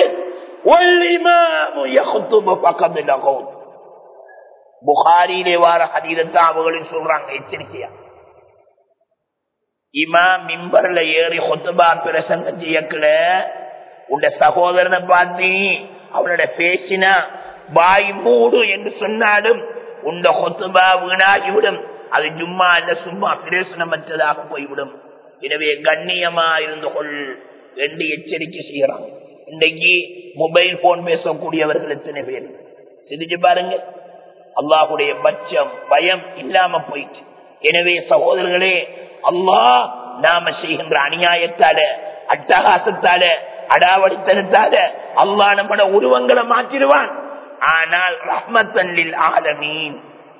புகாரியிலே வார ஹதீரத்தான் அவங்களும் சொல்றாங்க எச்சரிக்கையா இமா மிம்பர்ல ஏறி கொத்துபா பிரசங்கம் செய்யக்கல உண்ட சகோதரனை பார்த்து அவனோட பேசினா பாய் மூடு என்று சொன்னாலும் உண்ட கொத்துபா வீணாகிவிடும் அது சும்மா இல்ல சும்மா பிரயோசனமற்றதாக போய்விடும் எனவே கண்ணியமா இருந்து கொள் என்று எச்சரிக்கை செய்யறாங்க இன்றைக்கு மொபைல் போன் பேசக்கூடியவர்கள் எத்தனை பேர் சிரிச்சு பாருங்க அல்லாஹுடைய பட்சம் பயம் இல்லாம போயிடுச்சு எனவே சகோதரர்களே அல்லாஹ் நாம செய்கின்ற அநியாயத்தால அட்டகாசத்தால அடாவடித்தனத்தால அல்லாஹ் நம்மட உருவங்களை மாற்றிடுவான் ஆனால் ரஹ்மத்தன்லில் ஆலமீன்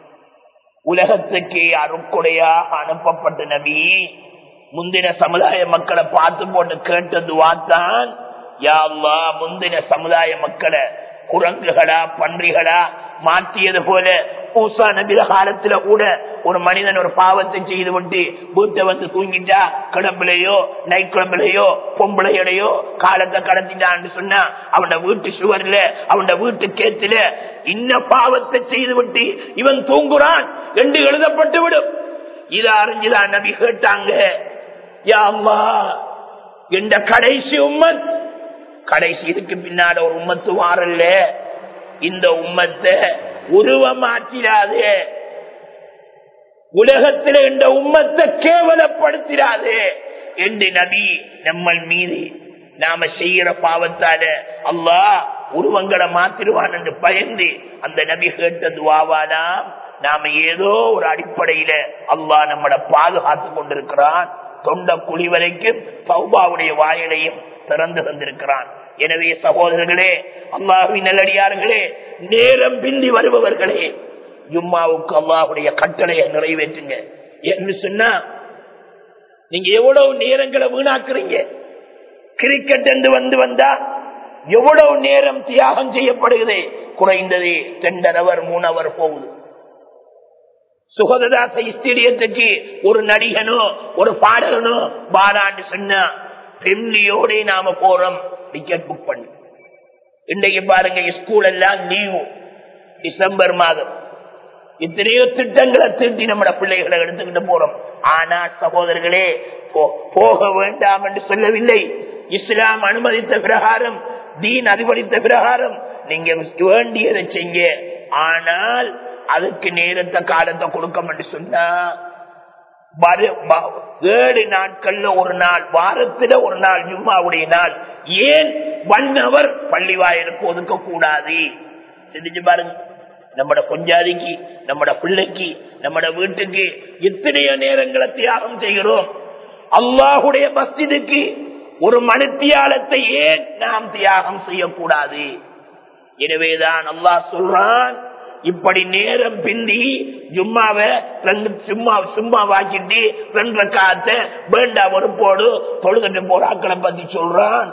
உலகத்துக்கே அருக்குடையாக அனுப்பப்பட்ட நபி முந்தின சமுதாய மக்களை பார்த்து போட்டு கேட்டது வாத்தான் யாழ்லா முந்தின சமுதாய மக்களை குரங்குகளா பன்றிகளா மாற்றியது போல பூசா நபில காலத்துல கூட ஒரு மனிதன் ஒரு பாவத்தை செய்து விட்டு வீட்டை வந்து தூங்கிட்டா கிளம்புலையோ நைட் கிளம்புலையோ பொம்பளையோடையோ காலத்தை கடத்திட்டான்னு சொன்னா அவன வீட்டு சுவர்ல அவன வீட்டு கேத்துல இன்ன பாவத்தை செய்து விட்டு இவன் தூங்குறான் என்று எழுதப்பட்டு விடும் இத அறிஞ்சுதான் நபி கேட்டாங்க யாம்மா என்ற கடைசி உம்மத் கடைசி இதுக்கு பின்னால ஒரு உம்மத்து வாரல்ல இந்த உம்மத்தை உருவமாற்றிடாதே உலகத்தில் இந்த உம்மத்தை கேவலப்படுத்திடாதே என்று நபி நம்ம மீது நாம செய்யற பாவத்தால அல்லாஹ் உருவங்களை மாத்திருவான் என்று பயந்து அந்த நபி கேட்ட துவாவானா நாம ஏதோ ஒரு அடிப்படையில அல்லாஹ் நம்மளை பாதுகாத்து கொண்டிருக்கிறான் தொண்ட குழி வரைக்கும் சௌபாவுடைய வாயிலையும் திறந்து தந்திருக்கிறான் எனவே சகோதரர்களே அல்லாஹுவின் நல்லடியார்களே நேரம் பிந்தி வருபவர்களே ஜும்மாவுக்கு அல்லாஹுடைய கட்டளையை நிறைவேற்றுங்க என்று சொன்னா நீங்க எவ்வளவு நேரங்களை வீணாக்குறீங்க கிரிக்கெட் என்று வந்து வந்தா எவ்வளவு நேரம் தியாகம் செய்யப்படுகிறது குறைந்தது ரெண்டரை அவர் மூணு அவர் போகுது சுகததாச ஸ்டேடியத்துக்கு ஒரு நடிகனோ ஒரு பாடகனோ பாராண்டு சொன்னா ஃபெமிலியோட நாம போறோம் டிக்கெட் புக் பண்ணி இன்றைக்கு பாருங்க ஸ்கூல் எல்லாம் லீவு டிசம்பர் மாதம் எத்தனையோ திட்டங்களை தீட்டி நம்ம பிள்ளைகளை எடுத்துக்கிட்டு போறோம் ஆனா சகோதரர்களே போக வேண்டாம் என்று சொல்லவில்லை இஸ்லாம் அனுமதித்த பிரகாரம் தீன் அதிபதித்த பிரகாரம் நீங்க வேண்டியதை செய்ய ஆனால் அதுக்கு நேரத்தை காலத்தை கொடுக்க என்று சொன்னா ஏழு நாட்கள்ல ஒரு நாள் வாரத்துல ஒரு நாள் ஜும்மாவுடைய நாள் ஏன் ஒன் அவர் பள்ளி வாயிலுக்கு ஒதுக்க கூடாது சிந்திச்சு பாருங்க நம்மட கொஞ்சாதிக்கு நம்மட பிள்ளைக்கு நம்மட வீட்டுக்கு எத்தனையோ நேரங்களை தியாகம் செய்கிறோம் அல்லாஹுடைய மஸ்ஜிதுக்கு ஒரு மனுத்தியாலத்தை ஏன் நாம் தியாகம் செய்யக்கூடாது எனவேதான் அல்லாஹ் சொல்றான் இப்படி நேரம் பிந்தி ஜும்மாவை ரெண்டு சும்மா சும்மா வாக்கிட்டு ரெண்டு காத்த வேண்டா பொறுப்போடு தொழுதுட்டு போறாக்களை பத்தி சொல்றான்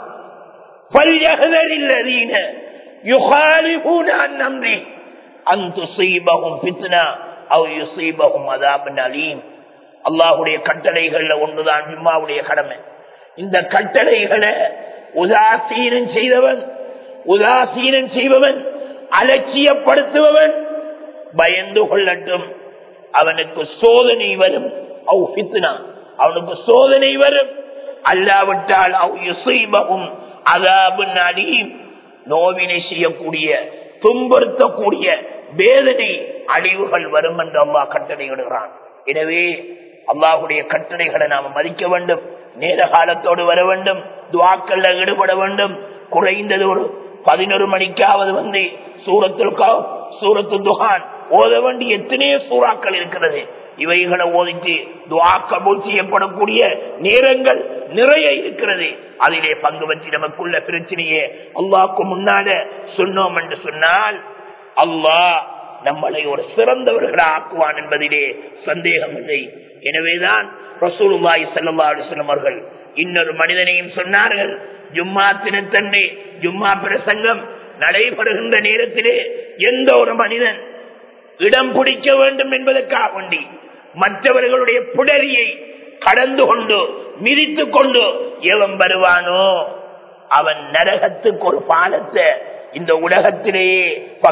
அல்லாஹுடைய கட்டளைகள்ல ஒன்றுதான் ஜும்மாவுடைய கடமை இந்த கட்டளைகளை உதாசீனம் செய்தவன் உதாசீனம் செய்பவன் அலட்சியப்படுத்துபவன் பயந்து கொள்ளட்டும் அவனுக்கு சோதனை வரும் அவ் பித்னா அவனுக்கு சோதனை வரும் அல்லாவிட்டால் அவ் யுசைபகும் அதாபு அடியும் நோவினை செய்யக்கூடிய துன்புறுத்தக்கூடிய வேதனை அழிவுகள் வரும் என்று அல்லா கட்டளையிடுகிறான் எனவே அல்லாஹுடைய கட்டளைகளை நாம மதிக்க வேண்டும் நேர காலத்தோடு வர வேண்டும் துவாக்கல்ல ஈடுபட வேண்டும் குறைந்தது ஒரு பதினொரு மணிக்காவது வந்து சூரத்திற்கா சூரத்து துகான் ஓத வேண்டிய எத்தனையோ சூறாக்கள் இருக்கிறது இவைகளை ஓதித்து துவா கபூல் செய்யப்படக்கூடிய நேரங்கள் நிறைய இருக்கிறது அதிலே பங்கு வச்சு நமக்குள்ள பிரச்சனையே அல்லாக்கு முன்னால சொன்னோம் என்று சொன்னால் அல்லாஹ் நம்மளை ஒரு சிறந்தவர்களா ஆக்குவான் என்பதிலே சந்தேகம் இல்லை எனவேதான் ரசூலுல்லாய் சல்லா அலுவலம் அவர்கள் இன்னொரு மனிதனையும் சொன்னார்கள் ஜும்மா தினத்தன்று ஜும்மா பிரசங்கம் நடைபெறுகின்ற நேரத்திலே எந்த ஒரு மனிதன் இடம் பிடிக்க வேண்டும் என்பதற்காக வேண்டி மற்றவர்களுடைய புடரியை கடந்து கொண்டு மிதித்து கொண்டு எவன் வருவானோ அவன் நரகத்துக்கு ஒரு பாலத்தை இந்த உலகத்திலேயே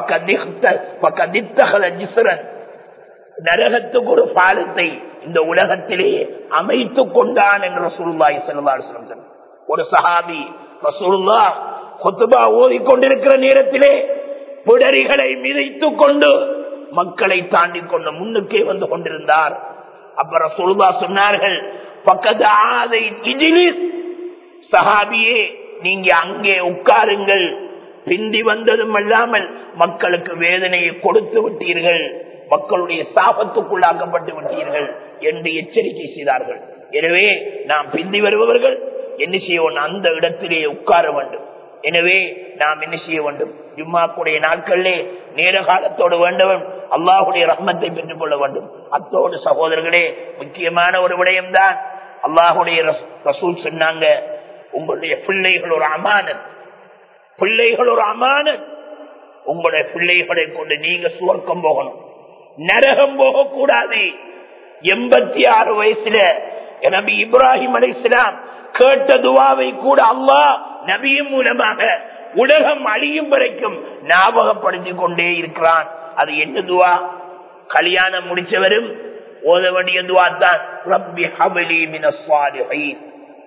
நரகத்துக்கு ஒரு பாலத்தை இந்த உலகத்திலேயே அமைத்துக் கொண்டான் என்று சொல்வாய் செல்வார் ஒரு சஹாபி ரசூலுல்லா கொத்துபா ஓதிக்கொண்டிருக்கிற நேரத்திலே பிடரிகளை மிதைத்துக் கொண்டு மக்களை தாண்டி கொண்டு முன்னுக்கே வந்து கொண்டிருந்தார் அப்ப ரசூலுல்லா சொன்னார்கள் பக்கத்து ஆதை இஜிலிஸ் சஹாபியே நீங்க அங்கே உட்காருங்கள் பிந்தி வந்ததும் அல்லாமல் மக்களுக்கு வேதனையை கொடுத்து விட்டீர்கள் மக்களுடைய சாபத்துக்குள்ளாக்கப்பட்டு விட்டீர்கள் என்று எச்சரிக்கை செய்தார்கள் எனவே நாம் பிந்தி வருபவர்கள் என்ன செய்வோம் அந்த இடத்திலே உட்கார வேண்டும் எனவே நாம் என்ன செய்ய வேண்டும் ஜும்மாக்குடைய நாட்களிலே நேர காலத்தோடு வேண்டும் அல்லாஹுடைய ரஹ்மத்தை பெற்றுக் கொள்ள வேண்டும் அத்தோடு சகோதரர்களே முக்கியமான ஒரு விடயம்தான் அல்லாஹுடைய ரசூல் சொன்னாங்க உங்களுடைய பிள்ளைகள் ஒரு அமானத் பிள்ளைகள் ஒரு அமானத் உங்களுடைய பிள்ளைகளை கொண்டு நீங்க சுவர்க்கம் போகணும் நரகம் போகக்கூடாது எண்பத்தி ஆறு வயசுல நபி இப்ராஹிம் அலி இஸ்லாம் கேட்ட துவாவை கூட அல்லாஹ் நபியின் மூலமாக உலகம் அழியும் வரைக்கும் ஞாபகப்படுத்திக் கொண்டே இருக்கிறான் அது என்ன துவா கல்யாணம் முடிச்சவரும் ஓத வேண்டிய துவா தான் ரப்பி ஹபலி மின சாலிஹீன்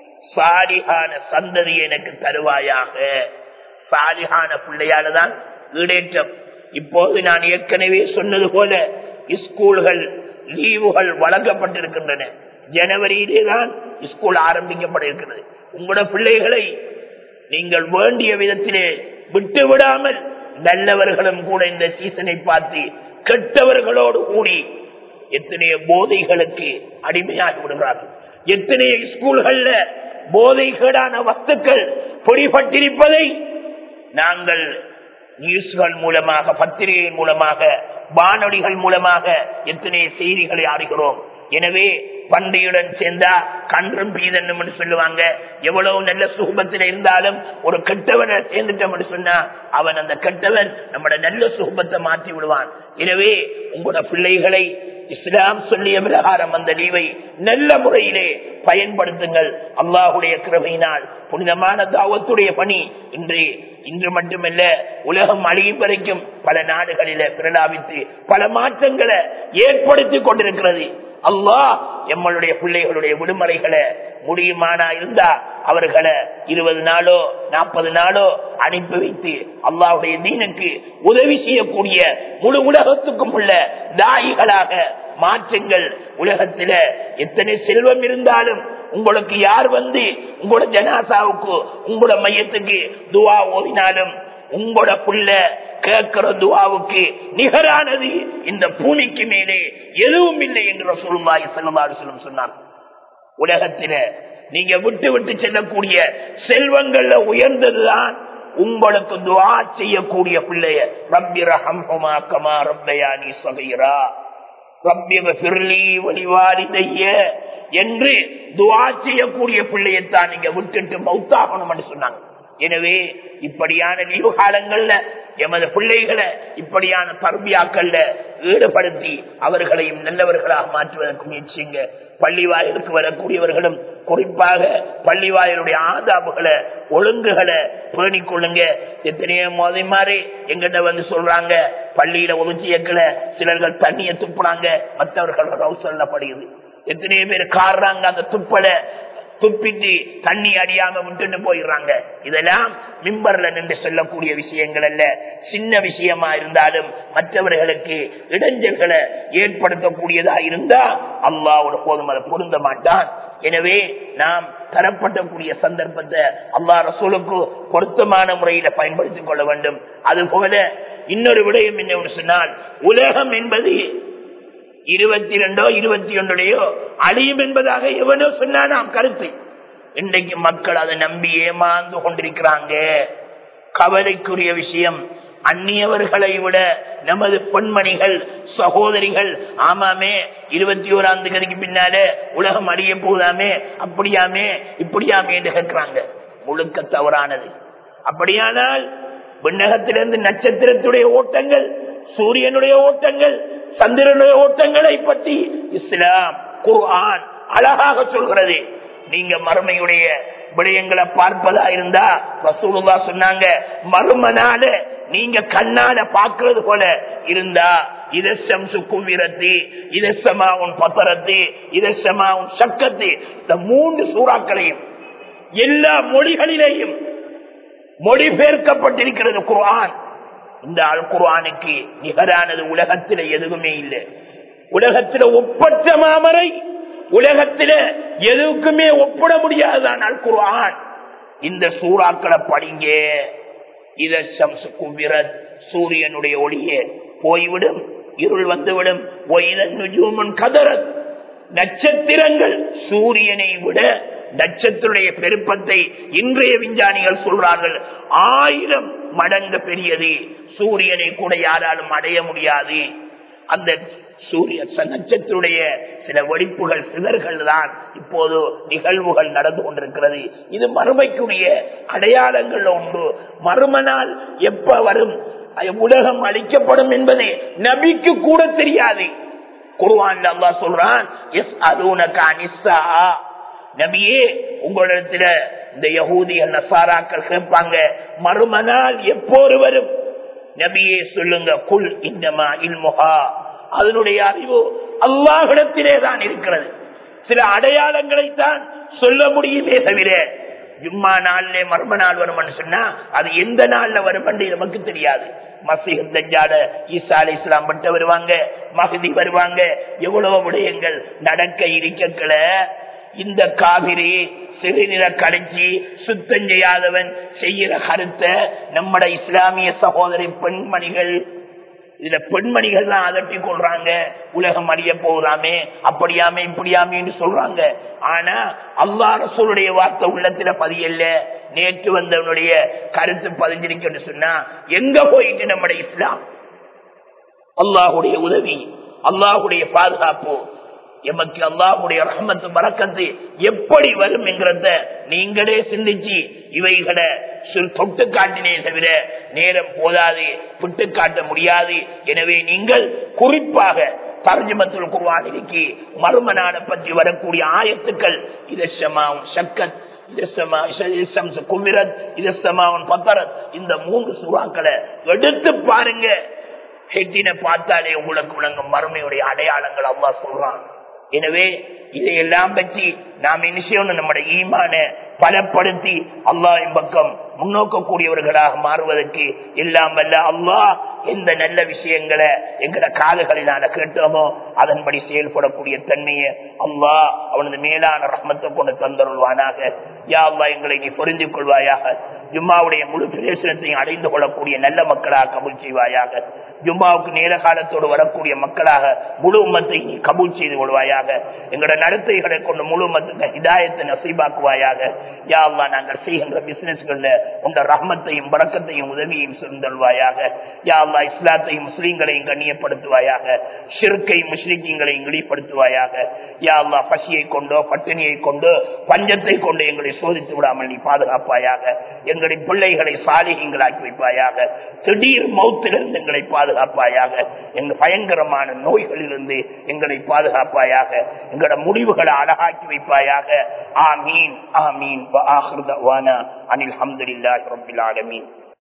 சாலிஹான சந்ததி எனக்கு தருவாயாக சாலிஹான பிள்ளையால தான் ஈடேற்றம் இப்போது நான் ஏற்கனவே சொன்னது போல ஸ்கூல்கள் லீவுகள் வழங்கப்பட்டிருக்கின்றன ஜனவரியிலே தான் ஸ்கூல் ஆரம்பிக்கப்பட இருக்கிறது உங்களோட பிள்ளைகளை நீங்கள் வேண்டிய விதத்திலே விட்டு விடாமல் நல்லவர்களும் கூட இந்த சீசனை பார்த்து கெட்டவர்களோடு கூடி எத்தனைய போதைகளுக்கு அடிமையாகி விடுகிறார்கள் எத்தனைய ஸ்கூல்கள்ல போதைகேடான வஸ்துக்கள் பொடிபட்டிருப்பதை நாங்கள் நியூஸ்கள் மூலமாக பத்திரிகை மூலமாக வானொலிகள் மூலமாக எத்தனை செய்திகளை அறிகிறோம் எனவே பண்டையுடன் சேர்ந்தா கன்றும் பீதன்னும் சொல்லுவாங்க எவ்வளவு நல்ல சுகபத்தில் இருந்தாலும் ஒரு கெட்டவனை சேர்ந்துட்டோம் சொன்னா அவன் அந்த கெட்டவன் நம்மட நல்ல சுகபத்தை மாற்றி விடுவான் எனவே உங்களோட பிள்ளைகளை இஸ்லாம் சொல்லிய பிரகாரம் அந்த லீவை நல்ல முறையிலே பயன்படுத்துங்கள் அல்லாஹுடைய கிருமையினால் புனிதமான தாவத்துடைய பணி இன்று இன்று மட்டுமல்ல உலகம் அழியும் வரைக்கும் பல நாடுகளில பிரலாபித்து பல மாற்றங்களை ஏற்படுத்தி கொண்டிருக்கிறது அல்லாஹ் எம்மளுடைய பிள்ளைகளுடைய விடுமுறைகளை முடியுமானா இருந்தா அவர்களை இருபது நாளோ நாற்பது நாளோ அனுப்பி வைத்து அல்லாவுடைய தீனுக்கு உதவி செய்யக்கூடிய முழு உலகத்துக்கும் உள்ள தாயிகளாக மாற்றங்கள் உலகத்தில எத்தனை செல்வம் இருந்தாலும் உங்களுக்கு யார் வந்து உங்களோட ஜனாசாவுக்கு உங்களோட மையத்துக்கு துவா ஓதினாலும் உங்களோட புள்ள கேட்கிற துவாவுக்கு நிகரானது இந்த பூமிக்கு மேலே எதுவும் இல்லை என்று சொல்லுவாய் செல்லவாறு சொல்லும் சொன்னார் உலகத்தில நீங்க விட்டு விட்டு செல்லக்கூடிய செல்வங்கள்ல உயர்ந்ததுதான் உங்களுக்கு துவா செய்யக்கூடிய பிள்ளைய ரப்பி ரஹம் கமா ரப்பயானி சகைரா என்று துவா செய்யக்கூடிய பிள்ளையத்தான் நீங்க விட்டுட்டு மௌத்தாகணும் என்று சொன்னாங்க எனவே இப்படியான லீவு காலங்கள்ல எமது பிள்ளைகளை இப்படியான தர்பியாக்கள்ல ஈடுபடுத்தி அவர்களையும் நல்லவர்களாக மாற்றுவதற்கு முயற்சிங்க பள்ளி வாயிலுக்கு வரக்கூடியவர்களும் குறிப்பாக பள்ளி வாயிலுடைய ஆதாபுகளை ஒழுங்குகளை பேணிக் கொள்ளுங்க எத்தனையோ மோதை மாதிரி எங்கிட்ட வந்து சொல்றாங்க பள்ளியில ஒதுச்சியக்கல சிலர்கள் தண்ணியை துப்புறாங்க மற்றவர்கள் ரவுசல்லப்படுகிறது எத்தனையோ பேர் காடுறாங்க அந்த துப்பலை துப்பிட்டு தண்ணி அடியாம விட்டுட்டு போயிடுறாங்க இதெல்லாம் மிம்பர்ல நின்று சொல்லக்கூடிய விஷயங்கள் அல்ல சின்ன விஷயமா இருந்தாலும் மற்றவர்களுக்கு இடைஞ்சல்களை ஏற்படுத்தக்கூடியதா இருந்தா அல்லாவோட போதும் அதை பொருந்த மாட்டான் எனவே நாம் தரப்பட்டக்கூடிய சந்தர்ப்பத்தை அல்லா ரசூலுக்கு பொருத்தமான முறையில பயன்படுத்திக் கொள்ள வேண்டும் அதுபோல இன்னொரு விடயம் என்ன சொன்னால் உலகம் என்பது இருபத்தி ரெண்டோ இருபத்தி ஒன்றுடையோ அழியும் என்பதாக எவனோ சொன்னா நாம் கருத்து இன்றைக்கு மக்கள் அதை நம்பி ஏமாந்து கொண்டிருக்கிறாங்க கவலைக்குரிய விஷயம் அந்நியவர்களை விட நமது பெண்மணிகள் சகோதரிகள் ஆமாமே இருபத்தி ஓராம் தேதிக்கு பின்னால உலகம் அழிய போதாமே அப்படியாமே இப்படியாமே என்று கேட்கிறாங்க முழுக்க தவறானது அப்படியானால் விண்ணகத்திலிருந்து நட்சத்திரத்துடைய ஓட்டங்கள் சூரியனுடைய ஓட்டங்கள் சந்திரனுடைய ஓட்டங்களை பற்றி இஸ்லாம் குர்ஆன் அழகாக சொல்கிறது நீங்க மறுமையுடைய விடயங்களை பார்ப்பதா இருந்தா வசூலுல்லா சொன்னாங்க மறுமனால நீங்க கண்ணால பாக்குறது போல இருந்தா இதம் சுக்கும் விரத்தி இதமாவும் பத்தரத்து இதமாவும் சக்கத்து இந்த மூன்று சூறாக்களையும் எல்லா மொழிகளிலேயும் மொழிபெயர்க்கப்பட்டிருக்கிறது குர்ஆன் இந்த அல் குர்ஆனுக்கு நிகரானது உலகத்தில் எதுவுமே இல்லை உலகத்தில் ஒப்பற்ற மாமரை உலகத்தில் எதுக்குமே ஒப்பிட முடியாதுதான் அல் குர்ஆன் இந்த சூறாக்களை படிங்க இத சம்சு குவிரத் சூரியனுடைய ஒளியே போய்விடும் இருள் வந்துவிடும் ஒயிலன் நுஜூமுன் கதரத் நட்சத்திரங்கள் சூரியனை விட நட்சத்திரடைய பெருப்பத்தை இன்றைய விஞ்ஞானிகள் சொல்றார்கள் ஆயிரம் மடங்கு பெரியது சூரியனை கூட யாராலும் அடைய முடியாது அந்த சூரிய நட்சத்திரடைய சில வெடிப்புகள் சிதறுகள் தான் இப்போது நிகழ்வுகள் நடந்து கொண்டிருக்கிறது இது மறுமைக்குரிய அடையாளங்கள் ஒன்று மறுமனால் எப்ப வரும் உலகம் அழிக்கப்படும் என்பது நபிக்கு கூட தெரியாது குருவான் அல்லா சொல்றான் எஸ் அருணகா நபியே உங்களிடத்துல இந்த யகூதிகள் நசாராக்கள் கேட்பாங்க மறுமனால் எப்போது வரும் நபியே சொல்லுங்க குல் இந்தமா இல்முகா அதனுடைய அறிவு அல்லாஹிடத்திலே தான் இருக்கிறது சில அடையாளங்களை தான் சொல்ல முடியுமே தவிர ஜும்மா நாள்ல மர்ம நாள் வரும்னு சொன்னா அது எந்த நாள்ல வரும் நமக்கு தெரியாது மசீஹ் தஜ்ஜால ஈசா அலி இஸ்லாம் பட்ட வருவாங்க மகதி வருவாங்க எவ்வளவு விடயங்கள் நடக்க இருக்கல இந்த காவிரி சிறுநில கடைச்சி சுத்தம் செய்யாதவன் செய்யற கருத்த நம்மட இஸ்லாமிய சகோதரி பெண்மணிகள் இதுல பெண்மணிகள் தான் அதட்டி கொள்றாங்க உலகம் அழிய போகிறாமே அப்படியாமே இப்படியாமே என்று சொல்றாங்க ஆனா அல்லா ரசூலுடைய வார்த்தை உள்ளத்துல பதியல்ல நேற்று வந்தவனுடைய கருத்து பதிஞ்சிருக்கன்னு சொன்னா எங்க போயிட்டு நம்முடைய இஸ்லாம் அல்லாஹுடைய உதவி அல்லாஹுடைய பாதுகாப்பு எமக்கு அல்லாஹுடைய ரஹமத்து மறக்கத்து எப்படி வரும் என்கிறத நீங்களே சிந்திச்சு இவைகளை தொட்டு காட்டினே தவிர நேரம் போதாது விட்டு காட்ட முடியாது எனவே நீங்கள் குறிப்பாக தர்ஜமத்துல் குர்வானிக்கு மர்ம நாட பற்றி வரக்கூடிய ஆயத்துக்கள் இதமாவும் சக்கத் இந்த மூன்று சுறாக்களை எடுத்து பாருங்க ஹெட்டின பார்த்தாலே உங்களுக்கு விளங்கும் மறுமையுடைய அடையாளங்கள் அவ்வா சொல்றான் எனவே இதையெல்லாம் பற்றி நாம் என்ன செய்யணும் நம்முடைய ஈமான பலப்படுத்தி அல்லாஹின் பக்கம் முன்னோக்கக்கூடியவர்களாக மாறுவதற்கு எல்லாம் வல்ல அல்லாஹ் எந்த நல்ல விஷயங்களை எங்கட காதுகளினால கேட்டோமோ அதன்படி செயல்படக்கூடிய தன்மையை அல்லாஹ் அவனது மேலான ரஹ்மத்தை கொண்டு தந்தருள்வானாக யா அல்லா எங்களை நீ புரிந்து கொள்வாயாக ஜும்மாவுடைய முழு பிரதேசத்தையும் அடைந்து கொள்ளக்கூடிய நல்ல மக்களாக கபூல் செய்வாயாக ஜும்மாவுக்கு நேர காலத்தோடு வரக்கூடிய மக்களாக முழு உம்மத்தை நீ கபூல் செய்து கொள்வாயாக எங்களோட நடத்தைகளை கொண்டு முழு உம்மத்துக்கு ஹிதாயத்தை நசீபாக்குவாயாக யா அல்லா நாங்கள் செய்கின்ற பிசினஸ்கள்ல உண்ட ரஹ்மத்தையும் பறக்கத்தையும் உதவியையும் சுருந்தல்வாயாக யா அல்லா இஸ்லாத்தையும் முஸ்லீம்களையும் கண்ணியப்படுத்துவாயாக ஷிருக்கையும் முஸ்லிக்கங்களையும் இழிப்படுத்துவாயாக யா அல்லா பசியை கொண்டோ பட்டினியை கொண்டோ பஞ்சத்தை கொண்டு எங்களை சோதித்து விடாமல் நீ பாதுகாப்பாயாக எங்களின் பிள்ளைகளை சாலிகங்களாக்கி வைப்பாயாக திடீர் மௌத்திலிருந்து எங்களை பாதுகாப்பாயாக எங்கள் பயங்கரமான நோய்களிலிருந்து எங்களை பாதுகாப்பாயாக எங்களோட முடிவுகளை அழகாக்கி வைப்பாயாக ஆமீன் ஆமீன் அனில் அஹமதுல்லாஹி ரபில் ஆலமீன்